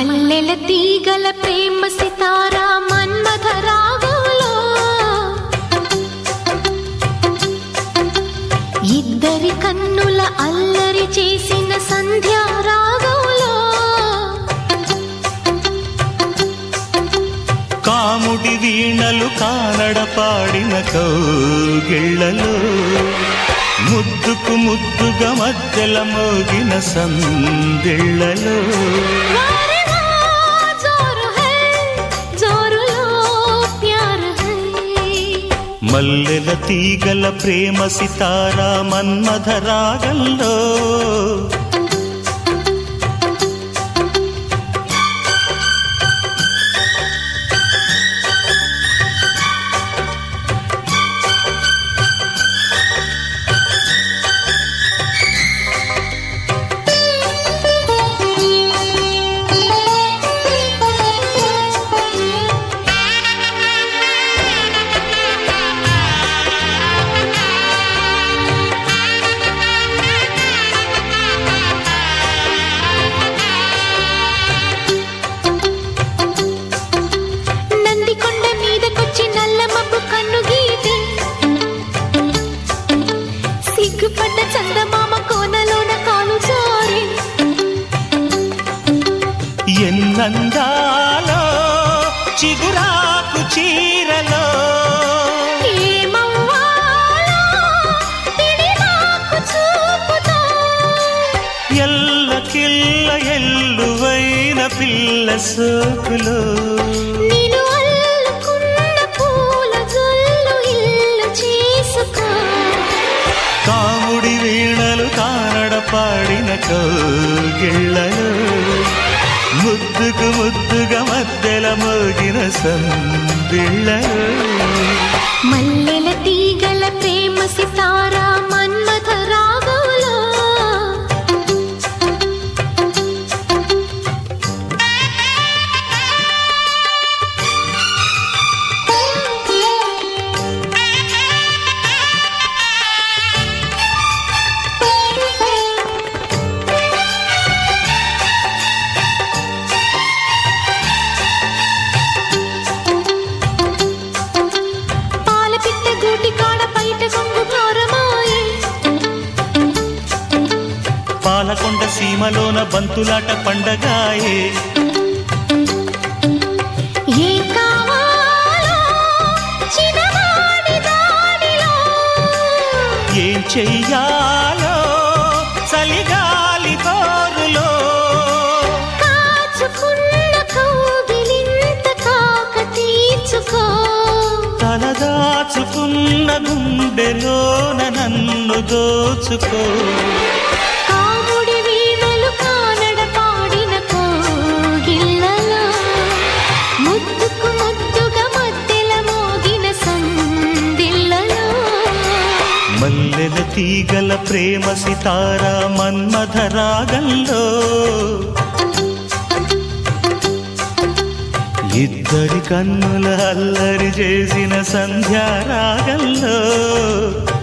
మల్లెల తీగల ప్రేమ సితారా మన్మథ రాగంలో ఇద్దరి కన్నుల అల్లరి చేసిన సంధ్యా రాగంలో కాముడి వీణలు కానడ పాడిన కౌగిళ్ళలో ముద్దుకు ముద్దుగా మధ్యల మోగిన సందిళ్ళలో వారెవా జోరు హై జోరులో ప్యార్ హై మల్లెల తీగల ప్రేమ సితారా మన్మథ రాగంలో నందికొండ మీదకొచ్చి నల్ల మబ్బు కన్ను గీటి సిగ్గుపడ్డ చందమామ కోనలోన కాలు జారి ఎన్నందాలో చిగురాకు చీరలో ఏమవ్వాలో పిడిమాకు చూపుతో ఎల్ల కిల్ల ఎల్లువైన పిల్ల సోకులో నేను అల్లుకున్న పూల జల్లు ఇల్లు చేసుకో కాముడి వీణలు కానడ పాడిన కౌగిళ్ళలో ముద్దుకు ముద్దుగా మధ్యల మోగిన సందిళ్ళలో మల్లెల తీగల ప్రేమ సితారా మన్మథ రాగంలో పాల పిట్ట గూటి కాడ బయట కొంగు భారమాయి పాలకొండ సీమలోన బంతులాట పండగాయే ఏం కావాలో చిన్నవాడి దాడిలో ఏం చెయ్యాలో చలిగాలి తోరులో కాచుకున్న కౌగిలింత కాక తీర్చుకో తలదాచుకున్న గుండెలోన నన్ను దోచుకో కాముడి వీణలు కానడ పాడిన కోగిళ్ళలో ముద్దుకు ముద్దుగా మధ్యల మోగిన సందిళ్ళలో మల్లెల తీగల ప్రేమ సితారా మన్మథ రాగంలో ఇద్దరి కన్నుల అల్లరి చేసిన సంధ్యా రాగంలో